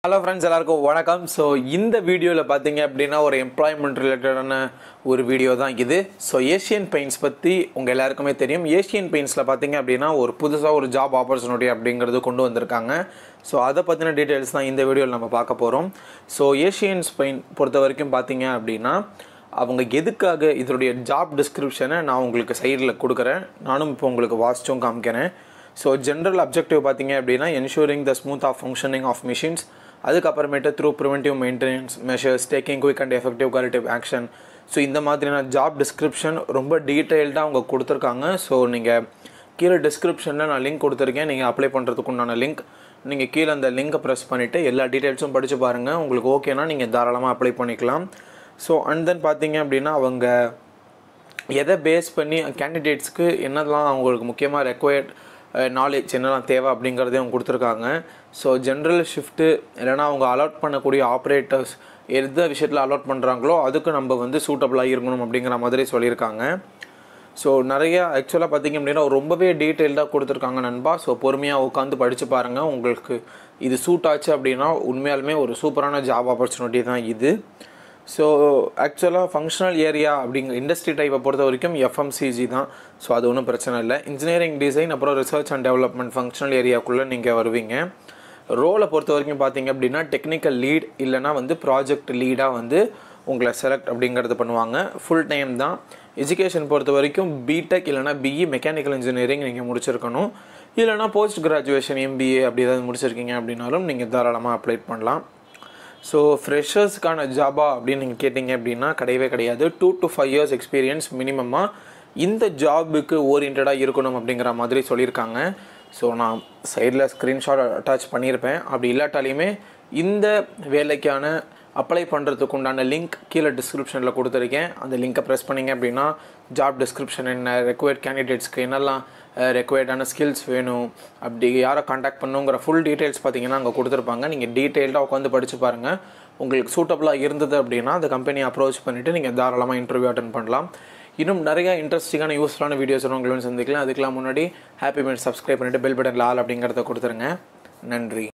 hello friends எல்லாருக்கும் வணக்கம் so இந்த வீடியோவில் பார்த்தீங்க அப்படின்னா ஒரு எம்ப்ளாய்மெண்ட் ரிலேட்டடான ஒரு வீடியோ தான் இது ஸோ ஏஷியன் பெயிண்ட்ஸ் பற்றி உங்கள் எல்லாருக்குமே தெரியும் ஏஷியன் பெயிண்ட்ஸில் பார்த்தீங்க அப்படின்னா ஒரு புதுசாக ஒரு ஜாப் ஆப்பர்ச்சுனிட்டி அப்படிங்கிறது கொண்டு வந்திருக்காங்க ஸோ அதை பற்றின டீட்டெயில்ஸ் தான் இந்த வீடியோவில் நம்ம பார்க்க போகிறோம் ஸோ ஏஷியன்ஸ் பெயிண்ட் பொறுத்த வரைக்கும் பார்த்தீங்க அப்படின்னா அவங்க எதுக்காக இதனுடைய ஜாப் டிஸ்கிரிப்ஷனை நான் உங்களுக்கு சைடில் கொடுக்குறேன் நானும் இப்போ உங்களுக்கு வாசிச்சும் காமிக்கிறேன் ஸோ ஜென்ரல் அப்ஜெக்டிவ் பார்த்தீங்க அப்படின்னா ensuring the smooth of functioning of machines அதுக்கப்புறமேட்டு through preventive maintenance measures taking quick and effective corrective action so இந்த மாதிரியான ஜாப் டிஸ்கிரிப்ஷன் ரொம்ப டீட்டெயில்டாக அவங்க கொடுத்துருக்காங்க ஸோ நீங்கள் கீழே டிஸ்கிரிப்ஷனில் நான் லிங்க் கொடுத்துருக்கேன் நீங்கள் அப்ளை பண்ணுறதுக்கு உண்டான லிங்க் நீங்கள் கீழே அந்த லிங்கை ப்ரெஸ் பண்ணிவிட்டு எல்லா டீட்டெயில்ஸும் படித்து பாருங்கள் உங்களுக்கு ஓகேனா நீங்கள் தாராளமாக அப்ளை பண்ணிக்கலாம் ஸோ அண்ட் தென் பார்த்தீங்க அப்படின்னா அவங்க எதை பேஸ் பண்ணி கேண்டிடேட்ஸ்க்கு என்னெல்லாம் அவங்களுக்கு முக்கியமாக ரெக்வயர்ட் நாலேஜ் என்னெல்லாம் தேவை அப்படிங்கிறதையும் அவங்க கொடுத்துருக்காங்க ஸோ ஜென்ரல் ஷிஃப்ட்டு இல்லைனா அவங்க அலாட் பண்ணக்கூடிய ஆப்ரேட்டர்ஸ் எந்த விஷயத்தில் அலாட் பண்ணுறாங்களோ அதுக்கு நம்ம வந்து சூட்டபுளாக இருக்கணும் அப்படிங்கிற மாதிரி சொல்லியிருக்காங்க ஸோ நிறைய ஆக்சுவலாக பார்த்தீங்க அப்படின்னா ரொம்பவே டீட்டெயில்டாக கொடுத்துருக்காங்க நண்பா ஸோ பொறுமையாக உட்காந்து படித்து பாருங்கள் உங்களுக்கு இது சூட் ஆச்சு அப்படின்னா உண்மையாலுமே ஒரு சூப்பரான ஜாப் ஆப்பர்ச்சுனிட்டி தான் இது ஸோ ஆக்சுவலாக ஃபங்க்ஷனல் ஏரியா அப்படிங்கிற இண்டஸ்ட்ரி டைப்பை பொறுத்த வரைக்கும் எஃப்எம்சிஜி தான் ஸோ அது ஒன்றும் பிரச்சனை இல்லை இன்ஜினியரிங் டிசைன் அப்புறம் ரிசர்ச் அண்ட் டெவலப்மெண்ட் ஃபங்க்ஷனல் ஏரியாக்குள்ளே நீங்கள் வருவீங்க ரோலை பொறுத்த வரைக்கும் பார்த்தீங்க அப்படின்னா டெக்னிக்கல் லீட் இல்லைனா வந்து ப்ராஜெக்ட் லீடாக வந்து உங்களை செலக்ட் அப்படிங்கிறது பண்ணுவாங்க ஃபுல் டைம் தான் எஜுகேஷன் பொறுத்த வரைக்கும் பிடெக் இல்லைனா பிஇ மெக்கானிக்கல் இன்ஜினியரிங் நீங்கள் முடிச்சிருக்கணும் இல்லைனா போஸ்ட் கிராஜுவேஷன் எம்பிஏ அப்படி ஏதாவது முடிச்சிருக்கீங்க அப்படின்னாலும் நீங்கள் தாராளமாக அப்ளை பண்ணலாம் ஸோ ஃப்ரெஷர்ஸ்க்கான ஜாபா அப்படின்னு நீங்கள் கேட்டிங்க அப்படின்னா கிடையவே கிடையாது two to five years experience மினிமமாக இந்த ஜாபுக்கு ஓரியன்டாக இருக்கணும் அப்படிங்கிற மாதிரி சொல்லியிருக்காங்க ஸோ நான் சைடில் ஸ்க்ரீன்ஷாட் அட்டாச் பண்ணியிருப்பேன் அப்படி இல்லாட்டாலையுமே இந்த வேலைக்கான அப்ளை பண்ணுறதுக்கு உண்டான லிங்க் கீழே டிஸ்கிரிப்ஷனில் கொடுத்துருக்கேன் அந்த லிங்க்கை ப்ரெஸ் பண்ணிங்க அப்படின்னா ஜாப் டிஸ்கிரிப்ஷன் என்ன ரெக்வயர்ட் கேண்டிடேட்ஸ்க்கு என்னெல்லாம் ரெக்வயர்டான ஸ்கில்ஸ் வேணும் அப்படி யாரை காண்டாக்ட் பண்ணுங்கிற ஃபுல் டீட்டெயில்ஸ் பார்த்தீங்கன்னா அங்கே கொடுத்துருப்பாங்க நீங்கள் டீட்டெயில்டாக உட்காந்து படித்து பாருங்கள் உங்களுக்கு சூட்டபுளாக இருந்தது அப்படின்னா அந்த கம்பெனியை அப்ரோச் பண்ணிவிட்டு நீங்கள் தாராளமாக இன்டர்வியூ அட்டன் பண்ணலாம் இன்னும் நிறைய இன்ட்ரெஸ்டிங்கான யூஸ்ஃபுல்லான வீடியோஸ் உங்களை சந்திக்கலாம் அதுக்கெல்லாம் முன்னாடி ஹாப்பி மினிட் சப்ஸ்கிரைப் பண்ணிவிட்டு பெல் பட்டனில் ஆல் அப்படிங்கிறத கொடுத்துருங்க நன்றி